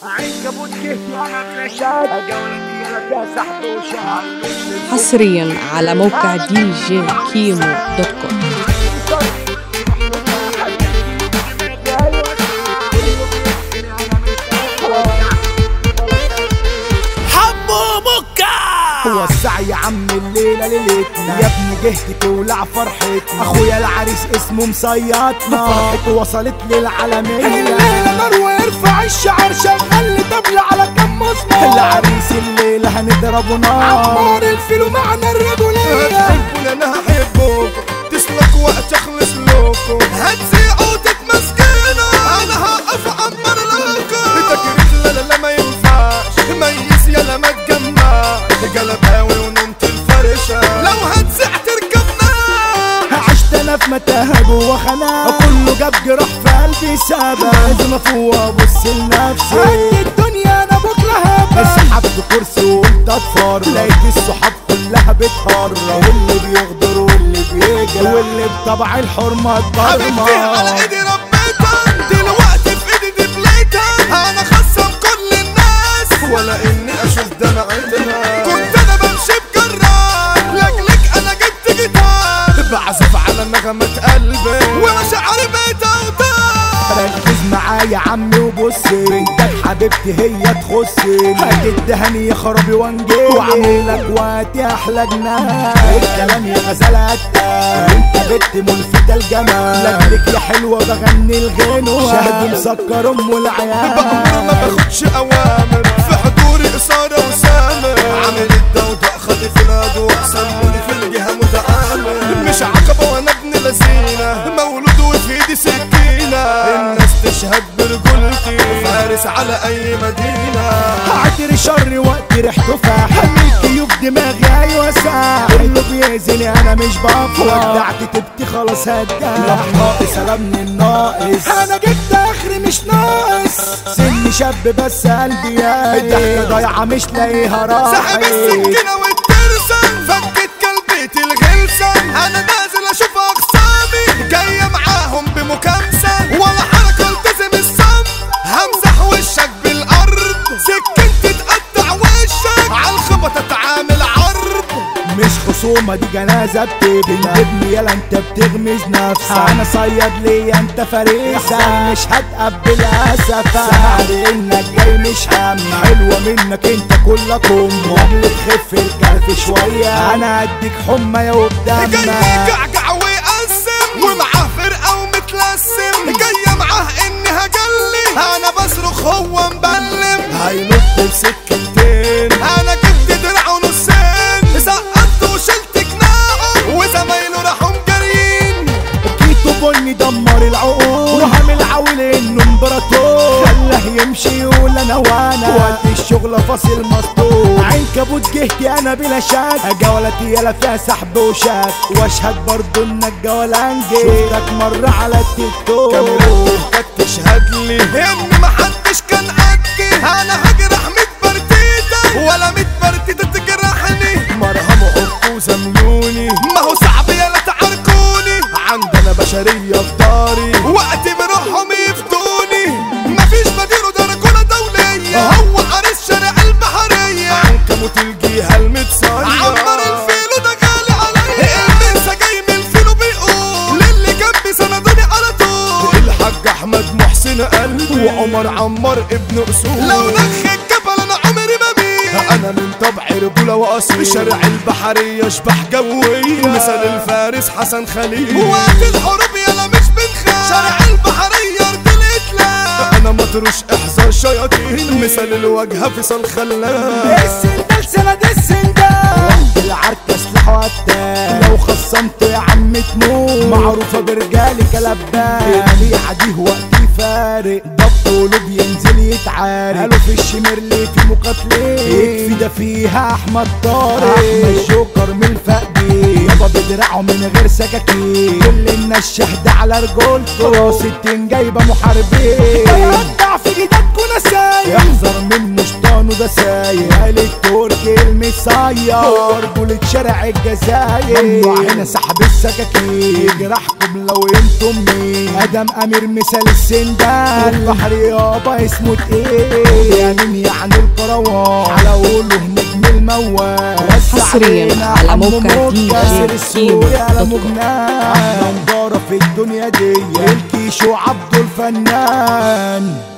عنكبوت كهتي انا بلاشات جولتي انا فيها سحب وشهر حصريا على موقع دي جي كيمو دوت كوم حمو مكة هو السعي يا عم الليلة ليلتنا يا ابني جهدي تولع فرحتنا اخويا العريس اسمه مصيطنا فرحته وصلت للعالمية الليلة نار وارفع الشعر شغل لي طبل على كم مسمار العريس الليلة هنضربه نار عمار الفيلو معنا الرجولية تحبون انا هحبكم تسلك وقت اخلص لكم هتزيعوا وتتمسكنوا انا هقف اعمر لكم تكريت لا لا لا ما ينفعش ميز يلا ما تجمعش قلباوي ونمت الفرشة لو هتزيع تركبنا عشت انا في متاهه جوه خناق كله جاب جراح في قلبي سابق لازم افوق وابص لنفسي قد الدنيا انا بكره هبه سحبت كرسي وقلت اتفرج لقيت الصحاب كلها بتهرج واللي بيغدر واللي بيجري واللي بطبع الحرمه حبيبتي على اتضرمه ايدي ربيتها دلوقتي في ايدي دبليتها انا خصم كل الناس ولا اني اشوف دمعتها كنت انا بمشي بجرار لاجلك انا جبت جيتار بعزف على نغمة قلبي ومشاعري بتوتر ركز معايا يا عمي وبص بنتك حبيبتي هي تخصني هتدهني يا خرابي وانجيلي وعاملك وقتي احلى جنان الكلام يا غزالة انت بنت ملفتة الجمال لاجلك يا حلوة بغني الغنوة شهد مسكر ام بأمر ما العيال باخدش اوامر في حضوري اثارة وسامر عامل الدودة خاطف الهدوء سموني في الجهة متعامل مش عقبة وانا ابن لذينة مولود وفي ايدي سكينة الناس تشهد برجولتي فارس على اي مدينة عطر شر وقت ريحته فاح حميك يوب دماغي ايوه ساح كله بيأذيني انا مش بفرح ودعت تبكي خلاص هداح ناقص انا من الناقص انا جبت اخري مش ناقص سني شاب بس قلبي يا الضحكه ضايعه مش لاقيها راحه سحب السكينة والترسم فكت كلبيتي الغلسة انا نازل اشوف اقسامي جاية معاهم بمكامسة ولا حركة التزم الصم همسح وشك بالارض سكنت تقطع وشك عالخبط اتعامل عرض مش خصومة دي جنازة بتبني ابني يلا انت بتغمز نفسك انا صياد ليا انت فريسة مش هتقبل اسفة سهل انك جاي مش هم حلوة منك انت كلك ام قبل تخف الكرف شوية انا اديك حمى يا جاي وبدمك يجعجع ويقسم ومعاه فرقة ومتلسم جاية معاه اني هجلي انا بصرخ هو مبلم هينط بسكتين انا جبت درع ونصين سقطت وشلت جناحه وزمايله راحوا مجريين كيتو بني دمر العقول وعامل عاول انه امبراطور خلاه يمشي يقول انا وانا وقت الشغل فاصل مسطول عنكبوت جهتي انا بلا شك جولتي يلا فيها سحب وشك واشهد برضو انك جولانجي شفتك مرة على التيك توك كاميرات تشهد لي ان محدش كان قدي انا هجرح ميت برتيتة ولا ميت برتيتة تجرحني مرهم حبوا زملوني ما هو صعب يلا تعاركوني عندنا بشرية في داري وقت بروحهم يفتوني مفيش بديله درجولة دولية هو عريس شارع البحرية عنكبوت الجيهة المتصية عمر الفيلو ده غالي عليا المنسى جاي من الفيلو بيقول للي جنبي سندوني على طول الحاج احمد محسن قلبي وعمر عمار ابن اصول لو نخ الجبل انا عمري ما بيه انا من طبع رجولة واصيل شارع البحرية اشبح جوية مثال الفارس حسن خليل وقت الحروب يلا مش بنخاف شارع البحرية ارض الاتلاف انا مطروش احذر شياطين مثال الواجهة فيصل خلال السندال سند السندال العركة سلاح وقتال لو خصمت يا عم تموت معروفة برجالي كلبان الريحة دي وقتي فارق ضبط قلوب ينزل يتعارك قالوا في الشمرلي في مقاتلين يكفي ده فيها احمد طارق احمد جوكر من الفقدي يابا بدرعه من غير سكاكين كل الناس شهد على رجولته راس التين جايبه محاربين يقطع في ايدك ونسايا احذر من مشطانه ده سايق قال التركي المس القصير رجولة شارع الجزاير ممنوع هنا سحب السكاكين يجرحكم لو انتم مين ادم امير مثال السندان البحر يابا اسمه تقيل يا مين يعني الكروان على قوله نجم الموال وسع حصرياً علينا على حمو موقع دي موكا، جي سر السوري على كيمو دوت كوم. مجنان احلى نجارة في الدنيا دي الكيشو عبده الفنان